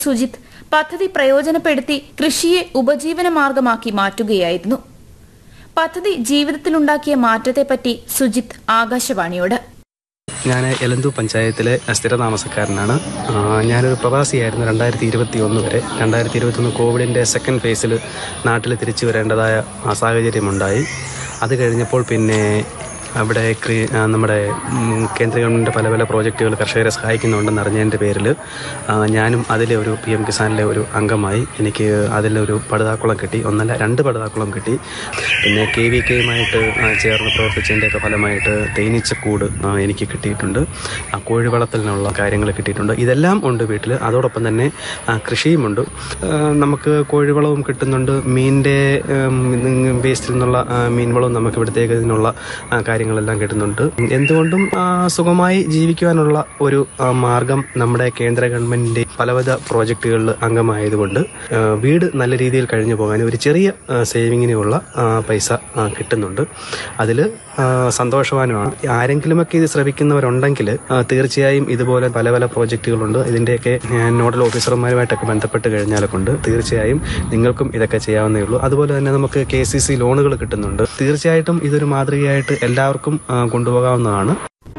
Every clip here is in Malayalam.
സുജിത് പദ്ധതി പ്രയോജനപ്പെടുത്തി കൃഷിയെ ഉപജീവന മാർഗമാക്കി മാറ്റുകയായിരുന്നു പദ്ധതി ജീവിതത്തിലുണ്ടാക്കിയ മാറ്റത്തെപ്പറ്റി സുജിത് ആകാശവാണിയോട് ഞാൻ എലന്തു പഞ്ചായത്തിലെ സ്ഥിരതാമസക്കാരനാണ് ആ, ഞാനൊരു പ്രവാസിയായിരുന്നു രണ്ടായിരത്തി ഇരുപത്തി ഒന്ന് വരെ രണ്ടായിരത്തി ഇരുപത്തൊന്ന് കോവിഡിൻ്റെ സെക്കൻഡ് ഫേസിൽ നാട്ടിൽ തിരിച്ചു വരേണ്ടതായ ആ സാഹചര്യമുണ്ടായി അത് കഴിഞ്ഞപ്പോൾ പിന്നെ അവിടെ ക്രി- ആ, നമ്മുടെ ഉം, കേന്ദ്ര ഗവൺമെൻറ് പല പല പ്രോജക്റ്റുകൾ കർഷകരെ സഹായിക്കുന്നുണ്ടെന്ന് അറിഞ്ഞതിൻ്റെ പേരിൽ ആ, ഞാനും അതിലെ ഒരു പി എം കിസാനിലെ ഒരു അംഗമായി എനിക്ക് അതിലൊരു പടുതാക്കുളം കിട്ടി ഒന്നല്ല രണ്ട് പടുതാക്കുളം കിട്ടി പിന്നെ കെ വി കെയുമായിട്ട് ചേർന്ന് പ്രവർത്തിച്ചതിൻ്റെയൊക്കെ ഫലമായിട്ട് തേനീച്ചക്കൂട് ആ, എനിക്ക് കിട്ടിയിട്ടുണ്ട് ആ, കോഴി വളർത്തലിനുള്ള കാര്യങ്ങൾ കിട്ടിയിട്ടുണ്ട് ഇതെല്ലാം ഉണ്ട് വീട്ടിൽ അതോടൊപ്പം തന്നെ ആ, കൃഷിയുമുണ്ട് ആ, നമുക്ക് കോഴിവളവും കിട്ടുന്നുണ്ട് മീനിൻ്റെ വേസ്റ്റിൽ നിന്നുള്ള ആ, മീൻവളവും നമുക്ക് ഇവിടത്തേക്ക് ഇതിനുള്ള ആ, കാര്യങ്ങളെല്ലാം കിട്ടുന്നുണ്ട് എന്തുകൊണ്ടും ആ, സുഖമായി ജീവിക്കുവാനുള്ള ഒരു ആ, മാർഗം നമ്മുടെ കേന്ദ്ര ഗവൺമെന്റിന്റെ പലവിധ പ്രോജക്റ്റുകളിൽ അംഗമായതുകൊണ്ട് ആ, വീട് നല്ല രീതിയിൽ കഴിഞ്ഞു പോകാൻ ഒരു ചെറിയ ആ, സേവിങ്ങിനുള്ള ആ, പൈസ ആ, കിട്ടുന്നുണ്ട് അതിൽ സന്തോഷവാനുമാണ് ആരെങ്കിലുമൊക്കെ ഇത് ശ്രമിക്കുന്നവരുണ്ടെങ്കിൽ ആ, തീർച്ചയായും ഇതുപോലെ പല പല പ്രോജക്റ്റുകളുണ്ട് ഇതിൻ്റെയൊക്കെ ഞാൻ നോഡൽ ഓഫീസർമാരുമായിട്ടൊക്കെ ബന്ധപ്പെട്ട് കഴിഞ്ഞാൽ കൊണ്ട് തീർച്ചയായും നിങ്ങൾക്കും ഇതൊക്കെ ചെയ്യാവുന്നേ ഉള്ളൂ അതുപോലെ തന്നെ നമുക്ക് കെ സി സി ലോണുകൾ കിട്ടുന്നുണ്ട് തീർച്ചയായിട്ടും ഇതൊരു മാതൃകയായിട്ട് എല്ലാവർക്കും ആ, കൊണ്ടുപോകാവുന്നതാണ്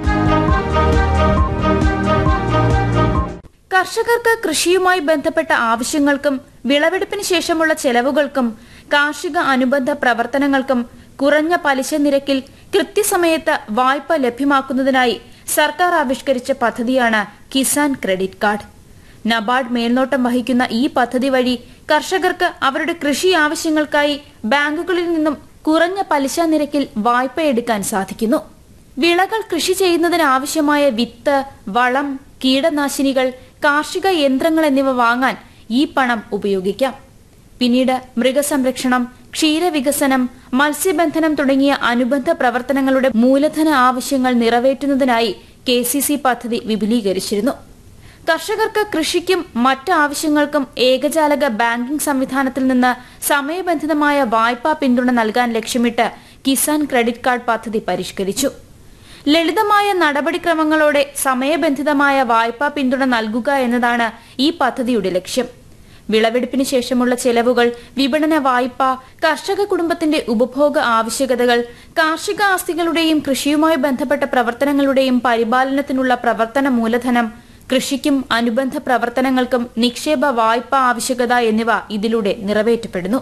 കർഷകർക്ക് കൃഷിയുമായി ബന്ധപ്പെട്ട ആവശ്യങ്ങൾക്കും വിളവെടുപ്പിന് ശേഷമുള്ള ചെലവുകൾക്കും കാർഷിക അനുബന്ധ പ്രവർത്തനങ്ങൾക്കും കുറഞ്ഞ പലിശ നിരക്കിൽ കൃത്യസമയത്ത് വായ്പ ലഭ്യമാക്കുന്നതിനായി സർക്കാർ ആവിഷ്കരിച്ച പദ്ധതിയാണ് കിസാൻ ക്രെഡിറ്റ് കാർഡ് നബാർഡ് മേൽനോട്ടം വഹിക്കുന്ന ഈ പദ്ധതി വഴി കർഷകർക്ക് അവരുടെ കൃഷി ആവശ്യങ്ങൾക്കായി ബാങ്കുകളിൽ നിന്നും കുറഞ്ഞ പലിശ നിരക്കിൽ വായ്പ എടുക്കാൻ സാധിക്കുന്നു വിളകൾ കൃഷി ചെയ്യുന്നതിന് ആവശ്യമായ വിത്ത് വളം കീടനാശിനികൾ കാർഷിക യന്ത്രങ്ങൾ എന്നിവ വാങ്ങാൻ ഈ പണം ഉപയോഗിക്കാം പിന്നീട് മൃഗസംരക്ഷണം ക്ഷീരവികസനം മത്സ്യബന്ധനം തുടങ്ങിയ അനുബന്ധ പ്രവർത്തനങ്ങളുടെ മൂലധന ആവശ്യങ്ങൾ നിറവേറ്റുന്നതിനായി കെ സി സി പദ്ധതി വിപുലീകരിച്ചിരുന്നു കർഷകർക്ക് കൃഷിക്കും മറ്റ് ആവശ്യങ്ങൾക്കും ഏകജാലക ബാങ്കിംഗ് സംവിധാനത്തിൽ നിന്ന് സമയബന്ധിതമായ വായ്പാ പിന്തുണ നൽകാൻ ലക്ഷ്യമിട്ട് കിസാൻ ക്രെഡിറ്റ് കാർഡ് പദ്ധതി പരിഷ്കരിച്ചു ലളിതമായ നടപടിക്രമങ്ങളോടെ സമയബന്ധിതമായ വായ്പാ പിന്തുണ നൽകുക എന്നതാണ് ഈ പദ്ധതിയുടെ ലക്ഷ്യം വിളവെടുപ്പിന് ശേഷമുള്ള ചെലവുകൾ വിപണന വായ്പ കർഷക കുടുംബത്തിന്റെ ഉപഭോഗ ആവശ്യകതകൾ കാർഷിക ആസ്തികളുടെയും കൃഷിയുമായി ബന്ധപ്പെട്ട പ്രവർത്തനങ്ങളുടെയും പരിപാലനത്തിനുള്ള പ്രവർത്തന മൂലധനം കൃഷിക്കും അനുബന്ധ പ്രവർത്തനങ്ങൾക്കും നിക്ഷേപ വായ്പ ആവശ്യകത എന്നിവ ഇതിലൂടെ നിറവേറ്റപ്പെടുന്നു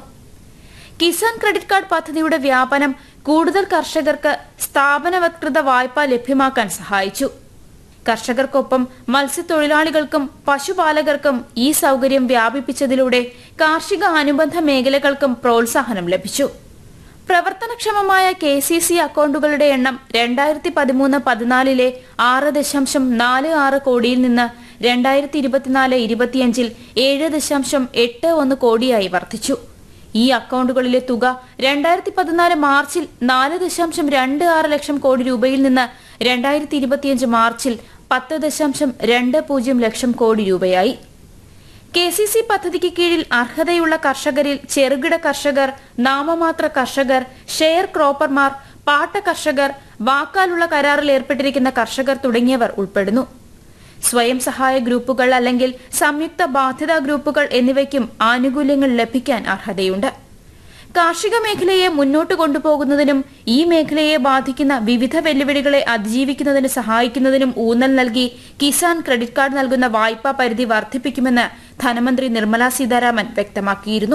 കിസാൻ ക്രെഡിറ്റ് കാർഡ് പദ്ധതിയുടെ വ്യാപനം കൂടുതൽ കർഷകർക്ക് സ്ഥാപനവത്കൃത വായ്പ ലഭ്യമാക്കാൻ സഹായിച്ചു കർഷകർക്കൊപ്പം മത്സ്യത്തൊഴിലാളികൾക്കും പശുപാലകർക്കും ഈ സൗകര്യം വ്യാപിപ്പിച്ചതിലൂടെ കാർഷിക അനുബന്ധ മേഖലകൾക്കും പ്രോത്സാഹനം ലഭിച്ചു പ്രവർത്തനക്ഷമമായ കെ സി സി അക്കൗണ്ടുകളുടെ എണ്ണം രണ്ടായിരത്തി പതിമൂന്ന് പതിനാലിലെ ആറ് ദശാംശം നാല് ആറ് കോടിയിൽ നിന്ന് രണ്ടായിരത്തി ഇരുപത്തിനാല് ഇരുപത്തിയഞ്ചിൽ ഏഴ് ദശാംശം എട്ട് ഒന്ന് കോടിയായി വർദ്ധിച്ചു ഈ അക്കൗണ്ടുകളിലെ തുക രണ്ടായിരത്തി പതിനാല് മാർച്ചിൽ നാല് ദശാംശം രണ്ട് ആറ് ലക്ഷം കോടി രൂപയിൽ നിന്ന് രണ്ടായിരത്തി ഇരുപത്തിയഞ്ച് മാർച്ചിൽ പത്ത് ദശാംശം രണ്ട് പൂജ്യം ലക്ഷം കോടി രൂപയായി കെ സി സി പദ്ധതിക്ക് കീഴിൽ അർഹതയുള്ള കർഷകരിൽ ചെറുകിട കർഷകർ നാമമാത്ര കർഷകർ ഷെയർ ക്രോപ്പർമാർ പാട്ട കർഷകർ വാക്കാലുള്ള കരാറിൽ ഏർപ്പെട്ടിരിക്കുന്ന കർഷകർ തുടങ്ങിയവർ ഉൾപ്പെടുന്നു സ്വയം സഹായ ഗ്രൂപ്പുകൾ അല്ലെങ്കിൽ സംയുക്ത ബാധ്യതാ ഗ്രൂപ്പുകൾ എന്നിവയ്ക്കും ആനുകൂല്യങ്ങൾ ലഭിക്കാൻ അർഹതയുണ്ട് കാർഷിക മേഖലയെ മുന്നോട്ട് കൊണ്ടുപോകുന്നതിനും ഈ മേഖലയെ ബാധിക്കുന്ന വിവിധ വെല്ലുവിളികളെ അതിജീവിക്കുന്നതിന് സഹായിക്കുന്നതിനും ഊന്നൽ നൽകി കിസാൻ ക്രെഡിറ്റ് കാർഡ് നൽകുന്ന വായ്പാ പരിധി വർദ്ധിപ്പിക്കുമെന്ന് ധനമന്ത്രി നിർമ്മല സീതാരാമൻ വ്യക്തമാക്കിയിരുന്നു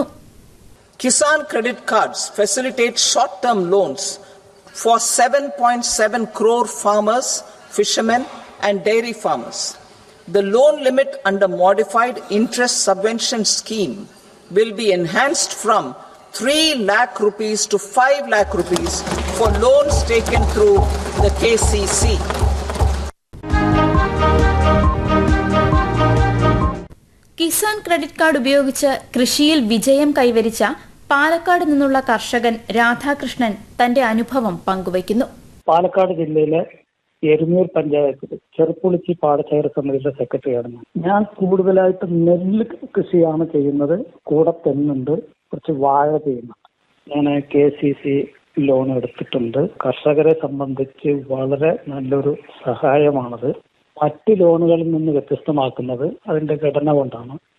Kisan credit cards facilitate short-term loans for 7.7 crore farmers, fishermen and dairy farmers. The loan limit under modified interest subvention scheme will be enhanced from 3 lakh rupees to 5 lakh rupees for loans taken through the KCC. Kisan credit card ഉപയോഗിച്ച് കൃഷിയിൽ വിജയം കൈവരിച്ച പാലക്കാട് നിന്നുള്ള കർഷകൻ രാധാകൃഷ്ണൻ തന്റെ അനുഭവം പങ്കുവയ്ക്കുന്നു പാലക്കാട് ജില്ലയിലെ എരുന്നൂർ പഞ്ചായത്തിൽ ചെറുപ്പുളിച്ചി പാടശേഖര സമിതിയുടെ സെക്രട്ടറിയാണ് ഞാൻ ഞാൻ കൂടുതലായിട്ട് നെല്ല് കൃഷിയാണ് ചെയ്യുന്നത് കൂടെ തെങ്ങുണ്ട് കുറച്ച് വാഴ ചെയ്യുന്നുണ്ട് ഞാൻ കെ സി സി ലോൺ എടുത്തിട്ടുണ്ട് കർഷകരെ സംബന്ധിച്ച് വളരെ നല്ലൊരു സഹായമാണത് മറ്റ് ലോണുകളിൽ നിന്ന് വ്യത്യസ്തമാക്കുന്നത് അതിന്റെ ഘടന കൊണ്ടാണ്